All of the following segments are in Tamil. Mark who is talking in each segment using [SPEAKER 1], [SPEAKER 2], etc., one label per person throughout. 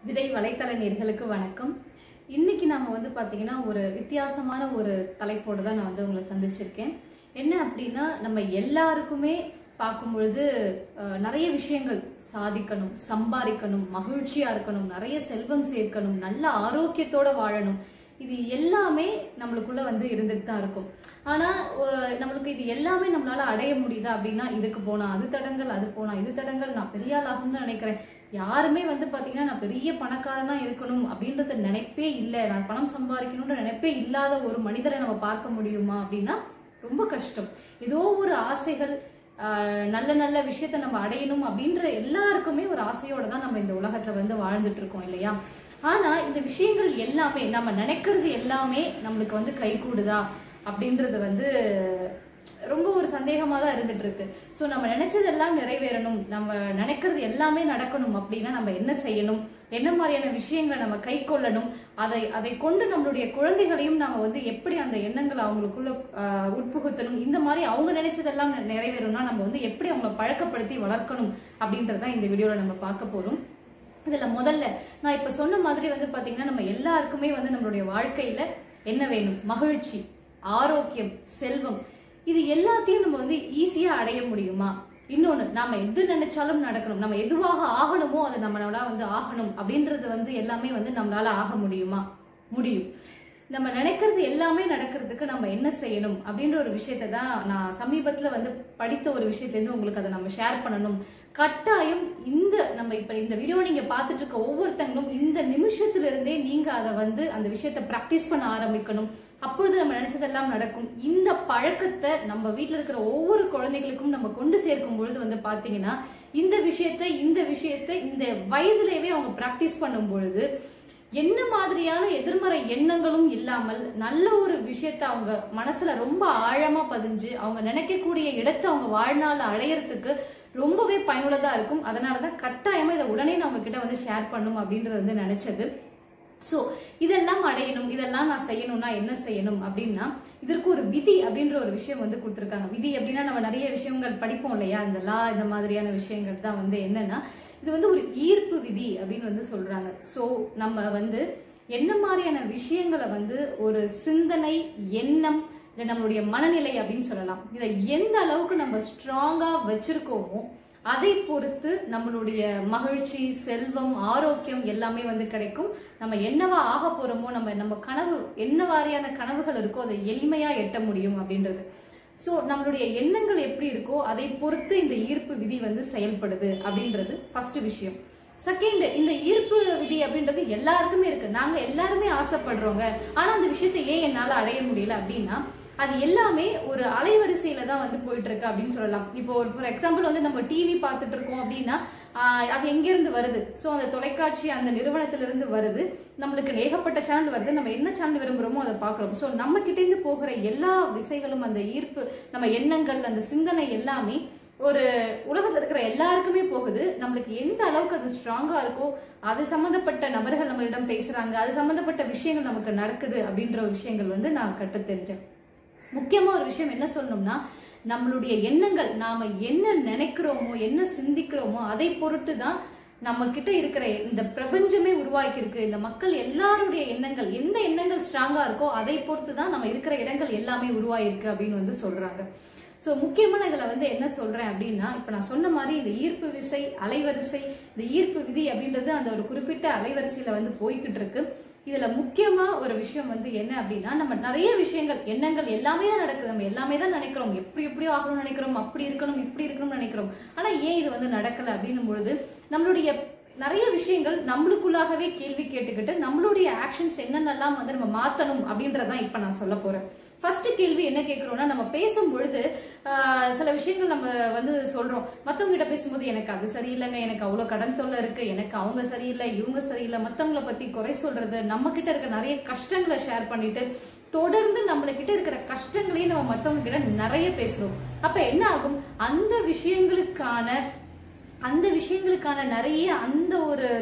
[SPEAKER 1] விதை வலைத்தள நேர்களுக்கு வணக்கம் இன்னைக்கு நாம வந்து பாத்தீங்கன்னா ஒரு வித்தியாசமான ஒரு தலைப்போடு தான் நான் வந்து உங்களை சந்திச்சிருக்கேன் என்ன அப்படின்னா நம்ம எல்லாருக்குமே பார்க்கும் பொழுது அஹ், நிறைய விஷயங்கள் சாதிக்கணும் சம்பாதிக்கணும் மகிழ்ச்சியா இருக்கணும் நிறைய செல்வம் சேர்க்கணும் நல்ல ஆரோக்கியத்தோட வாழணும் இது எல்லாமே நம்மளுக்குள்ள வந்து இருந்துட்டு தான் இருக்கும் ஆனா அஹ், நம்மளுக்கு இது எல்லாமே நம்மளால அடைய முடியுதா அப்படின்னா இதுக்கு போனா அது தடங்கள் அது போனா இது தடங்கள் நான் பெரிய ஆளாகும் தான் நினைக்கிறேன் யாருமே வந்து பாத்தீங்கன்னா நான் பெரிய பணக்காரனா இருக்கணும் அப்படின்றது நினைப்பே இல்லை நான் பணம் சம்பாதிக்கணும்ன்ற நினைப்பே இல்லாத ஒரு மனிதரை நம்ம பார்க்க முடியுமா அப்படின்னா ரொம்ப கஷ்டம் ஏதோ ஒரு ஆசைகள் ஆஹ், நல்ல நல்ல விஷயத்த நம்ம அடையணும் அப்படின்ற எல்லாருக்குமே ஒரு ஆசையோட தான் நம்ம இந்த உலகத்துல வந்து வாழ்ந்துட்டு இருக்கோம் இல்லையா ஆனா இந்த விஷயங்கள் எல்லாமே நம்ம நினைக்கிறது எல்லாமே நம்மளுக்கு வந்து கை கூடுதா அப்படின்றது வந்து ரொம்ப ஒரு சந்தேகமா தான் இருந்துட்டு இருக்கு ஸோ நம்ம நினைச்சதெல்லாம் நிறைவேறணும் நம்ம நினைக்கிறது எல்லாமே நடக்கணும் அப்படின்னா நம்ம என்ன செய்யணும் என்ன மாதிரியான விஷயங்களை நம்ம கை கொள்ளணும் அதை அதை கொண்டு நம்மளுடைய குழந்தைகளையும் நாம வந்து எப்படி அந்த எண்ணங்களை அவங்களுக்குள்ள ஆஹ், உட்புகுத்தணும் இந்த மாதிரி அவங்க நினைச்சதெல்லாம் நி- நிறைவேறணும்னா நம்ம வந்து எப்படி அவங்கள பழக்கப்படுத்தி வளர்க்கணும் அப்படின்றத இந்த வீடியோல நம்ம பார்க்க போறோம் இதுல முதல்ல நான் இப்ப சொன்ன மாதிரி வந்து பாத்தீங்கன்னா நம்ம எல்லாருக்குமே வந்து நம்மளுடைய வாழ்க்கையில என்ன வேணும் மகிழ்ச்சி ஆரோக்கியம் செல்வம் இது எல்லாத்தையும் நம்ம வந்து ஈஸியா அடைய முடியுமா இன்னொன்னு நாம எது நினைச்சாலும் நடக்கணும் நம்ம எதுவாக ஆகணுமோ அது நம்மளால வந்து ஆகணும் அப்படின்றது வந்து எல்லாமே வந்து நம்மளால ஆக முடியுமா முடியும் நம்ம நினைக்கிறது எல்லாமே நடக்கிறதுக்கு நம்ம என்ன செய்யணும் அப்படின்ற ஒரு விஷயத்தை தான் நான் சமீபத்துல வந்து படித்த ஒரு விஷயத்துல இருந்து உங்களுக்கு அதை நம்ம ஷேர் பண்ணணும் கட்டாயம் இந்த நம்ம இப்ப இந்த வீடியோ நீங்க பார்த்துட்டு இருக்க ஒவ்வொருத்தங்களும் இந்த நிமிஷத்துல இருந்தே நீங்க அதை வந்து அந்த விஷயத்தை பிராக்டிஸ் பண்ண ஆரம்பிக்கணும் அப்பொழுது நம்ம நினைச்சதெல்லாம் நடக்கும் இந்த பழக்கத்தை நம்ம வீட்ல இருக்கிற ஒவ்வொரு குழந்தைகளுக்கும் நம்ம கொண்டு சேர்க்கும் பொழுது வந்து பாத்தீங்கன்னா இந்த விஷயத்தை இந்த விஷயத்தை இந்த வயதிலேயே அவங்க பிராக்டிஸ் பண்ணும் பொழுது என்ன மாதிரியான எதிர்மறை எண்ணங்களும் இல்லாமல் நல்ல ஒரு விஷயத்த அவங்க மனசுல ரொம்ப ஆழமா பதிஞ்சு அவங்க நினைக்கக்கூடிய இடத்தை அவங்க வாழ்நாள் அடையறதுக்கு ரொம்பவே பயனுள்ளதா இருக்கும் அதனாலதான் கட்டாயமா இதை உடனே நான் உங்ககிட்ட வந்து ஷேர் பண்ணும் அப்படின்றது வந்து நினைச்சது சோ இதெல்லாம் அடையணும் இதெல்லாம் நான் செய்யணும்னா என்ன செய்யணும் அப்படின்னா இதற்கு ஒரு விதி அப்படின்ற ஒரு விஷயம் வந்து கொடுத்துருக்காங்க விதி அப்படின்னா நம்ம நிறைய விஷயங்கள் படிப்போம் இல்லையா இந்த லா இந்த மாதிரியான விஷயங்கள் தான் வந்து என்னன்னா இது வந்து ஒரு ஈர்ப்பு விதி அப்படின்னு வந்து சொல்றாங்க சோ நம்ம வந்து என்ன மாதிரியான விஷயங்களை வந்து ஒரு சிந்தனை எண்ணம் இல்லை நம்மளுடைய மனநிலை அப்படின்னு சொல்லலாம் இதை எந்த அளவுக்கு நம்ம ஸ்ட்ராங்கா வச்சிருக்கோமோ அதை பொறுத்து நம்மளுடைய மகிழ்ச்சி செல்வம் ஆரோக்கியம் எல்லாமே வந்து கிடைக்கும் நம்ம என்னவா ஆக போறோமோ நம்ம நம்ம கனவு என்ன வாரியான கனவுகள் இருக்கோ அதை எளிமையா எட்ட முடியும் அப்படின்றது சோ நம்மளுடைய எண்ணங்கள் எப்படி இருக்கோ அதை பொறுத்து இந்த ஈர்ப்பு விதி வந்து செயல்படுது அப்படின்றது ஃபர்ஸ்ட் விஷயம் செகண்ட் இந்த ஈர்ப்பு விதி அப்படின்றது எல்லாருக்குமே இருக்கு நாங்க எல்லாருமே ஆசைப்படுறோங்க ஆனா அந்த விஷயத்தை ஏன் என்னால அடைய முடியல அப்படின்னா அது எல்லாமே ஒரு அலைவரிசையில தான் வந்து போயிட்டு இருக்கு அப்படின்னு சொல்லலாம் இப்போ ஒரு ஃபார் எக்ஸாம்பிள் வந்து நம்ம டிவி பார்த்துட்டு இருக்கோம் அப்படின்னா ஆஹ் அது எங்க இருந்து வருது சோ அந்த தொலைக்காட்சி அந்த நிறுவனத்திலிருந்து வருது நம்மளுக்கு ஏகப்பட்ட சேனல் வருது நம்ம என்ன சேனல் விரும்புறோமோ அதை பார்க்கறோம் சோ நம்ம கிட்ட இருந்து போகிற எல்லா விசைகளும் அந்த ஈர்ப்பு நம்ம எண்ணங்கள் அந்த சிந்தனை எல்லாமே ஒரு உலகத்துல இருக்கிற எல்லாருக்குமே போகுது நம்மளுக்கு எந்த அளவுக்கு அது ஸ்ட்ராங்கா இருக்கோ அது சம்பந்தப்பட்ட நபர்கள் நம்மளிடம் பேசுறாங்க அது சம்பந்தப்பட்ட விஷயங்கள் நமக்கு நடக்குது அப்படின்ற ஒரு விஷயங்கள் வந்து நான் கற்று தெரிஞ்சேன் முக்கியமா ஒரு விஷயம் என்ன சொல்லணும்னா நம்மளுடைய எண்ணங்கள் நாம என்ன நினைக்கிறோமோ என்ன சிந்திக்கிறோமோ அதை பொறுத்து தான் நம்ம கிட்ட இருக்கிற இந்த பிரபஞ்சமே உருவாக்கி இருக்கு இந்த மக்கள் எல்லாருடைய எண்ணங்கள் எந்த எண்ணங்கள் ஸ்ட்ராங்கா இருக்கோ அதை பொறுத்து தான் நம்ம இருக்கிற இடங்கள் எல்லாமே உருவாயிருக்கு அப்படின்னு வந்து சொல்றாங்க சோ முக்கியமா நான் இதுல வந்து என்ன சொல்றேன் அப்படின்னா இப்ப நான் சொன்ன மாதிரி இந்த ஈர்ப்பு விசை அலைவரிசை இந்த ஈர்ப்பு விதி அப்படின்றது அந்த ஒரு குறிப்பிட்ட அலைவரிசையில வந்து போய்கிட்டு இருக்கு இதுல முக்கியமா ஒரு விஷயம் வந்து என்ன அப்படின்னா நம்ம நிறைய விஷயங்கள் எண்ணங்கள் எல்லாமே தான் நடக்குது நம்ம எல்லாமே தான் நினைக்கிறோம் எப்படி எப்படியோ ஆகணும்னு நினைக்கிறோம் அப்படி இருக்கணும் இப்படி இருக்கணும்னு நினைக்கிறோம் ஆனா ஏன் இது வந்து நடக்கல அப்படின்னும் பொழுது நம்மளுடைய நிறைய விஷயங்கள் நம்மளுக்குள்ளாகவே கேள்வி கேட்டுக்கிட்டு நம்மளுடைய ஆக்ஷன்ஸ் என்னென்னலாம் வந்து நம்ம மாத்தணும் அப்படின்றதான் இப்ப நான் சொல்ல போறேன் ஃபர்ஸ்ட் கேள்வி என்ன கேட்கிறோம்னா நம்ம பேசும் பொழுது ஆஹ், சில விஷயங்கள் நம்ம வந்து சொல்றோம் மத்தவங்க கிட்ட பேசும்போது எனக்கு அது சரியில்லைங்க எனக்கு அவ்வளவு கடன் தொல்லை இருக்கு எனக்கு அவங்க சரியில்லை இவங்க சரியில்லை மத்தவங்கள பத்தி குறை சொல்றது நம்ம கிட்ட இருக்க நிறைய கஷ்டங்களை ஷேர் பண்ணிட்டு தொடர்ந்து நம்மள கிட்ட இருக்கிற கஷ்டங்களையும் நம்ம மத்தவங்க கிட்ட நிறைய பேசுறோம் அப்ப என்ன ஆகும் அந்த விஷயங்களுக்கான அந்த விஷயங்களுக்கான நிறைய அந்த ஒரு தொடர்பான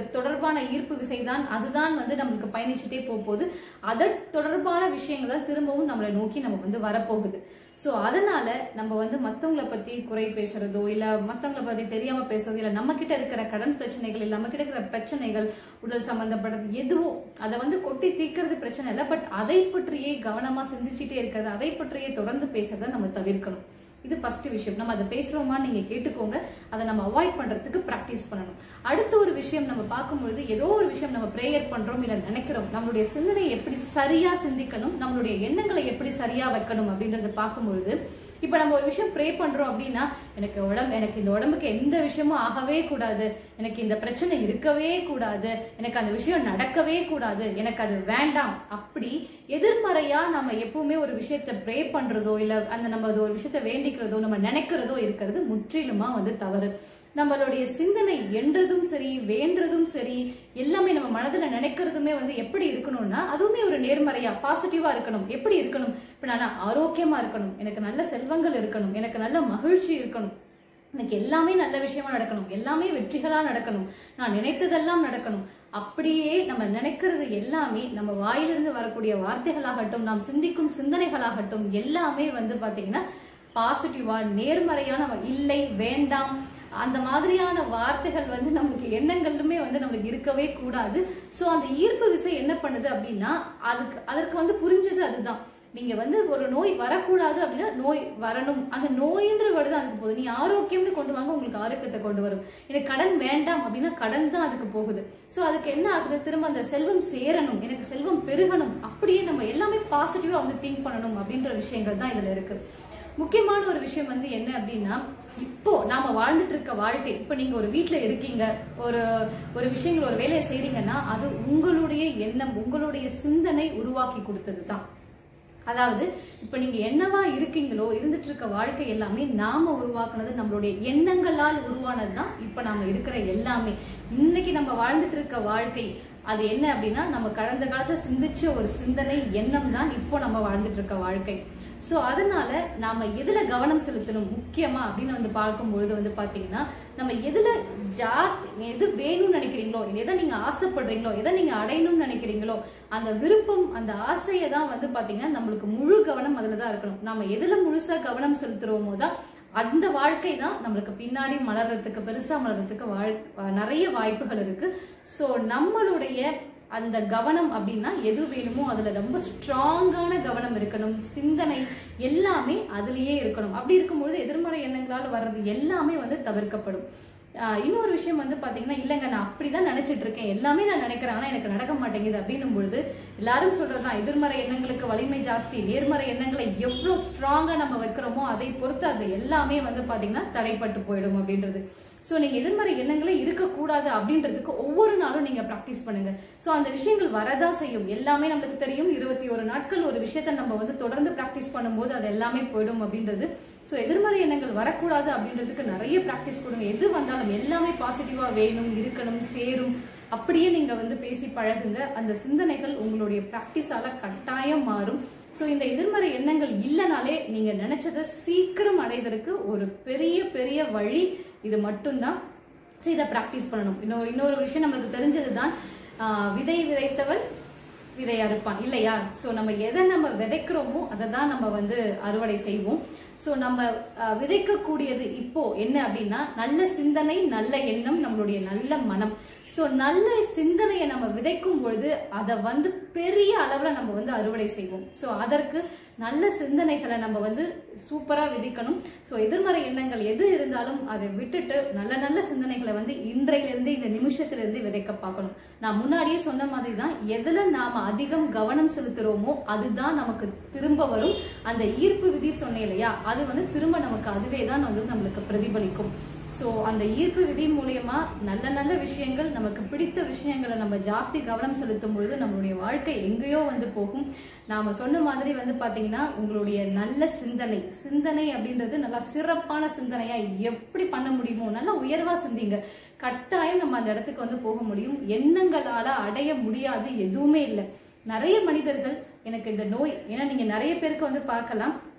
[SPEAKER 1] தொடர்பான ஈர்ப்பு விசை தான் அதுதான் வந்து நம்மளுக்கு பயணிச்சுட்டே போக போகுது அதை தொடர்பான விஷயங்கள் தான் திரும்பவும் நம்மளை நோக்கி நம்ம வந்து வரப்போகுது ஸோ அதனால நம்ம வந்து மத்தவங்கள பத்தி குறை பேசுறதோ இல்ல மத்தவங்கள பத்தி தெரியாம பேசுறதோ இல்ல நம்ம கிட்ட இருக்கிற கடன் பிரச்சனைகள் இல்ல நம்ம கிட்ட இருக்கிற பிரச்சனைகள் உடல் சம்பந்தப்பட்டது எதுவோ அதை வந்து கொட்டி தீர்க்கறது பிரச்சனை இல்லை பட் அதை பற்றியே கவனமா சிந்திச்சுட்டே இருக்கிறது அதை பற்றியே தொடர்ந்து பேசுறதை நம்ம தவிர்க்கணும் இது ஃபர்ஸ்ட் விஷயம் நம்ம அதை பேசுறோமா நீங்க கேட்டுக்கோங்க அதை நம்ம அவாய்ட் பண்றதுக்கு ப்ராக்டிஸ் பண்ணணும் அடுத்த ஒரு விஷயம் நம்ம பார்க்கும்பொழுது ஏதோ ஒரு விஷயம் நம்ம ப்ரேயர் பண்றோம் இல்ல நினைக்கிறோம் நம்மளுடைய சிந்தனையை எப்படி சரியா சிந்திக்கணும் நம்மளுடைய எண்ணங்களை எப்படி சரியா வைக்கணும் அப்படின்றத பார்க்கும்பொழுது இப்ப நம்ம ஒரு விஷயம் ப்ரே பண்றோம் அப்படின்னா எனக்கு உடம்பு எனக்கு இந்த உடம்புக்கு எந்த விஷயமும் ஆகவே கூடாது எனக்கு இந்த பிரச்சனை இருக்கவே கூடாது எனக்கு அந்த விஷயம் நடக்கவே கூடாது எனக்கு அது வேண்டாம் அப்படி எதிர்மறையா நம்ம எப்பவுமே ஒரு விஷயத்த ப்ரே பண்றதோ இல்ல அந்த நம்ம அது ஒரு விஷயத்த வேண்டிக்கிறதோ நம்ம நினைக்கிறதோ இருக்கிறது முற்றிலுமா வந்து தவறு நம்மளுடைய சிந்தனை என்றதும் சரி வேண்டதும் சரி எல்லாமே நம்ம மனதுல நினைக்கிறதுமே வந்து எப்படி இருக்கணும்னா அதுவுமே ஒரு நேர்மறையா பாசிட்டிவா இருக்கணும் எப்படி இருக்கணும் இப்ப நான் ஆரோக்கியமா இருக்கணும் எனக்கு நல்ல செல்வங்கள் இருக்கணும் எனக்கு நல்ல மகிழ்ச்சி இருக்கணும் எனக்கு எல்லாமே நல்ல விஷயமா நடக்கணும் எல்லாமே வெற்றிகளா நடக்கணும் நான் நினைத்ததெல்லாம் நடக்கணும் அப்படியே நம்ம நினைக்கிறது எல்லாமே நம்ம வாயிலிருந்து வரக்கூடிய வார்த்தைகளாகட்டும் நாம் சிந்திக்கும் சிந்தனைகளாகட்டும் எல்லாமே வந்து பாத்தீங்கன்னா பாசிட்டிவா நேர்மறையான இல்லை வேண்டாம் அந்த மாதிரியான வார்த்தைகள் வந்து நமக்கு எண்ணங்களுமே வந்து நம்மளுக்கு இருக்கவே கூடாது சோ அந்த ஈர்ப்பு விசை என்ன பண்ணுது அப்படின்னா அதுக்கு அதற்கு வந்து புரிஞ்சது அதுதான் நீங்க வந்து ஒரு நோய் வரக்கூடாது அப்படின்னா நோய் வரணும் அந்த நோயின்ற வருது அதுக்கு போகுது நீ ஆரோக்கியம்னு கொண்டு வாங்க உங்களுக்கு ஆரோக்கியத்தை கொண்டு வரும் எனக்கு கடன் வேண்டாம் அப்படின்னா கடன் தான் அதுக்கு போகுது சோ அதுக்கு என்ன ஆகுது திரும்ப அந்த செல்வம் சேரணும் எனக்கு செல்வம் பெருகணும் அப்படியே நம்ம எல்லாமே பாசிட்டிவா வந்து திங்க் பண்ணணும் அப்படின்ற விஷயங்கள் தான் இதுல இருக்கு முக்கியமான ஒரு விஷயம் வந்து என்ன அப்படின்னா இப்போ நாம வாழ்ந்துட்டு இருக்க வாழ்க்கை இப்ப நீங்க ஒரு வீட்ல இருக்கீங்க ஒரு ஒரு விஷயங்கள் ஒரு வேலையை செய்றீங்கன்னா அது உங்களுடைய எண்ணம் உங்களுடைய சிந்தனை உருவாக்கி கொடுத்தது தான் அதாவது இப்ப நீங்க என்னவா இருக்கீங்களோ இருந்துட்டு இருக்க வாழ்க்கை எல்லாமே நாம உருவாக்குனது நம்மளுடைய எண்ணங்களால் உருவானது தான் இப்ப நாம இருக்கிற எல்லாமே இன்னைக்கு நம்ம வாழ்ந்துட்டு இருக்க வாழ்க்கை அது என்ன அப்படின்னா நம்ம கடந்த காலத்துல சிந்திச்ச ஒரு சிந்தனை எண்ணம் தான் இப்போ நம்ம வாழ்ந்துட்டு இருக்க வாழ்க்கை சோ அதனால நாம எதுல கவனம் செலுத்தணும் முக்கியமா அப்படின்னு வந்து பார்க்கும்பொழுது வந்து பாத்தீங்கன்னா நம்ம எதுல ஜாஸ்தி எது வேணும்னு நினைக்கிறீங்களோ எதை நீங்க ஆசைப்படுறீங்களோ எதை நீங்க அடையணும்னு நினைக்கிறீங்களோ அந்த விருப்பம் அந்த ஆசையை தான் வந்து பாத்தீங்கன்னா நம்மளுக்கு முழு கவனம் அதுல தான் இருக்கணும் நாம எதுல முழுசா கவனம் செலுத்துறோமோ தான் அந்த வாழ்க்கை தான் நம்மளுக்கு பின்னாடி மலர்றதுக்கு பெருசா மலர்றதுக்கு வாழ் நிறைய வாய்ப்புகள் இருக்கு சோ நம்மளுடைய அந்த கவனம் அப்படின்னா எது வேணுமோ அதுல ரொம்ப ஸ்ட்ராங்கான கவனம் இருக்கணும் சிந்தனை எல்லாமே அதுலயே இருக்கணும் அப்படி இருக்கும்பொழுது எதிர்மறை எண்ணங்களால் வர்றது எல்லாமே வந்து தவிர்க்கப்படும் ஆஹ் இன்னொரு விஷயம் வந்து பாத்தீங்கன்னா இல்லைங்க நான் அப்படிதான் நினைச்சிட்டு இருக்கேன் எல்லாமே நான் நினைக்கிறேன் ஆனா எனக்கு நடக்க மாட்டேங்குது அப்படின்னும் பொழுது எல்லாரும் சொல்றதுதான் எதிர்மறை எண்ணங்களுக்கு வலிமை ஜாஸ்தி நேர்மறை எண்ணங்களை எவ்வளவு ஸ்ட்ராங்கா நம்ம வைக்கிறோமோ அதை பொறுத்து அது எல்லாமே வந்து பாத்தீங்கன்னா தடைப்பட்டு போயிடும் அப்படின்றது சோ நீங்க எதிர்மறை எண்ணங்களே இருக்கக்கூடாது அப்படின்றதுக்கு ஒவ்வொரு நாளும் நீங்க ப்ராக்டிஸ் பண்ணுங்க சோ அந்த விஷயங்கள் வரதா செய்யும் எல்லாமே நம்மளுக்கு தெரியும் இருபத்தி ஒரு நாட்கள் ஒரு விஷயத்த நம்ம வந்து தொடர்ந்து ப்ராக்டிஸ் பண்ணும்போது அது எல்லாமே போயிடும் அப்படின்றது சோ எதிர்மறை எண்ணங்கள் வரக்கூடாது அப்படின்றதுக்கு நிறைய ப்ராக்டிஸ் கொடுங்க எது வந்தாலும் எல்லாமே பாசிட்டிவா வேணும் இருக்கணும் சேரும் அப்படியே நீங்க வந்து பேசி பழகுங்க அந்த சிந்தனைகள் உங்களுடைய ப்ராக்டிஸால கட்டாயம் மாறும் சோ இந்த எதிர்மறை எண்ணங்கள் இல்லைனாலே நீங்க நினைச்சதை சீக்கிரம் அடைவதற்கு ஒரு பெரிய பெரிய வழி இது மட்டும்தான் ஸோ இதை ப்ராக்டிஸ் பண்ணணும் இன்னொரு இன்னொரு விஷயம் நம்மளுக்கு தெரிஞ்சதுதான் ஆஹ் விதை விதைத்தவன் விதை அறுப்பான் இல்லையா சோ நம்ம எதை நம்ம விதைக்கிறோமோ அதை தான் நம்ம வந்து அறுவடை செய்வோம் சோ நம்ம ஆஹ், விதைக்கக்கூடியது இப்போ என்ன அப்படின்னா நல்ல சிந்தனை நல்ல எண்ணம் நம்மளுடைய நல்ல மனம் சோ நல்ல சிந்தனையை நம்ம விதைக்கும் பொழுது அதை வந்து பெரிய அளவுல நம்ம வந்து அறுவடை செய்வோம் சோ அதற்கு நல்ல சிந்தனைகளை நம்ம வந்து சூப்பரா விதைக்கணும் சோ எதிர்மறை எண்ணங்கள் எது இருந்தாலும் அதை விட்டுட்டு நல்ல நல்ல சிந்தனைகளை வந்து இன்றையில இருந்து இந்த நிமிஷத்துல இருந்து விதைக்க பார்க்கணும் நான் முன்னாடியே சொன்ன மாதிரி தான் எதுல நாம அதிகம் கவனம் செலுத்துறோமோ அதுதான் நமக்கு திரும்ப வரும் அந்த ஈர்ப்பு விதி சொன்னேன் இல்லையா அது வந்து திரும்ப நமக்கு அதுவே தான் வந்து நம்மளுக்கு பிரதிபலிக்கும் சோ அந்த ஈர்ப்பு விதி மூலியமா நல்ல நல்ல விஷயங்கள் நமக்கு பிடித்த விஷயங்களை நம்ம ஜாஸ்தி கவனம் செலுத்தும் பொழுது நம்மளுடைய வாழ்க்கை எங்கேயோ வந்து போகும் நாம சொன்ன மாதிரி வந்து பாத்தீங்கன்னா உங்களுடைய நல்ல சிந்தனை சிந்தனை அப்படின்றது நல்லா சிறப்பான சிந்தனையா எப்படி பண்ண முடியுமோ நல்லா உயர்வா சிந்திங்க கட்டாயம் நம்ம அந்த இடத்துக்கு வந்து போக முடியும் எண்ணங்களால அடைய முடியாது எதுவுமே இல்லை நிறைய மனிதர்கள் எனக்கு இந்த நோய் ஏன்னா நீங்க நிறைய பேருக்கு வந்து பார்க்கலாம்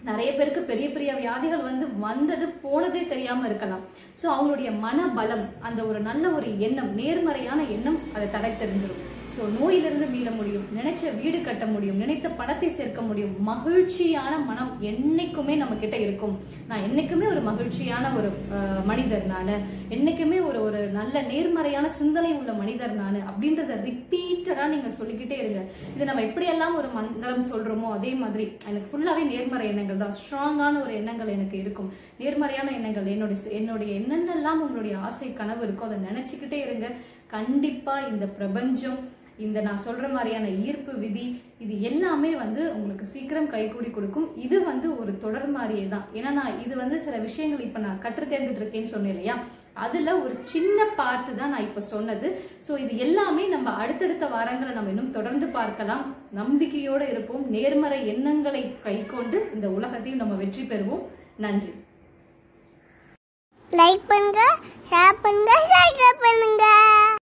[SPEAKER 1] நிறைய பேருக்கு பெரிய பெரிய வியாதிகள் வந்து வந்தது போனதே தெரியாம இருக்கலாம் ஸோ அவங்களுடைய மனபலம் அந்த ஒரு நல்ல ஒரு எண்ணம் நேர்மறையான எண்ணம் அதை தடை தெரிஞ்சிடும் ஸோ நோயிலிருந்து மீள முடியும் நினைச்ச வீடு கட்ட முடியும் நினைத்த பணத்தை சேர்க்க முடியும் மகிழ்ச்சியான மனம் என்னைக்குமே நம்ம கிட்ட இருக்கும் நான் என்னைக்குமே ஒரு மகிழ்ச்சியான ஒரு அஹ், மனிதர் நான் என்னைக்குமே ஒரு ஒரு நல்ல நேர்மறையான சிந்தனை உள்ள மனிதர் நான் அப்படின்றத ரிப்பீட்டடா நீங்க சொல்லிக்கிட்டே இருங்க இது நம்ம எப்படியெல்லாம் ஒரு மந்திரம் சொல்றோமோ அதே மாதிரி எனக்கு ஃபுல்லாவே நேர்மறை எண்ணங்கள் தான் ஸ்ட்ராங்கான ஒரு எண்ணங்கள் எனக்கு இருக்கும் நேர்மறையான எண்ணங்கள் என்னுடைய என்னுடைய என்னென்னலாம் உங்களுடைய ஆசை கனவு இருக்கோ அதை நினைச்சுக்கிட்டே இருங்க கண்டிப்பா இந்த பிரபஞ்சம் இந்த நான் சொல்ற மாதிரியான ஈர்ப்பு விதி இது எல்லாமே வந்து உங்களுக்கு சீக்கிரம் கைகூடி கொடுக்கும் இது வந்து ஒரு தொடர் மாதிரியே தான் ஏன்னா நான் இது வந்து சில விஷயங்கள் இப்ப நான் கற்று தேர்ந்துட்டு இருக்கேன்னு சொன்னேன் இல்லையா அதுல ஒரு சின்ன பார்ட்டு தான் நான் இப்ப சொன்னது ஸோ இது எல்லாமே நம்ம அடுத்தடுத்த வாரங்களை நம்ம இன்னும் தொடர்ந்து பார்க்கலாம் நம்பிக்கையோட இருப்போம் நேர்மறை எண்ணங்களை கைக்கொண்டு இந்த உலகத்தையும் நம்ம வெற்றி பெறுவோம் நன்றி
[SPEAKER 2] லைக் பண்ணுங்க ஷேர் பண்ணுங்க சப்ஸ்கிரைப் பண்ணுங்க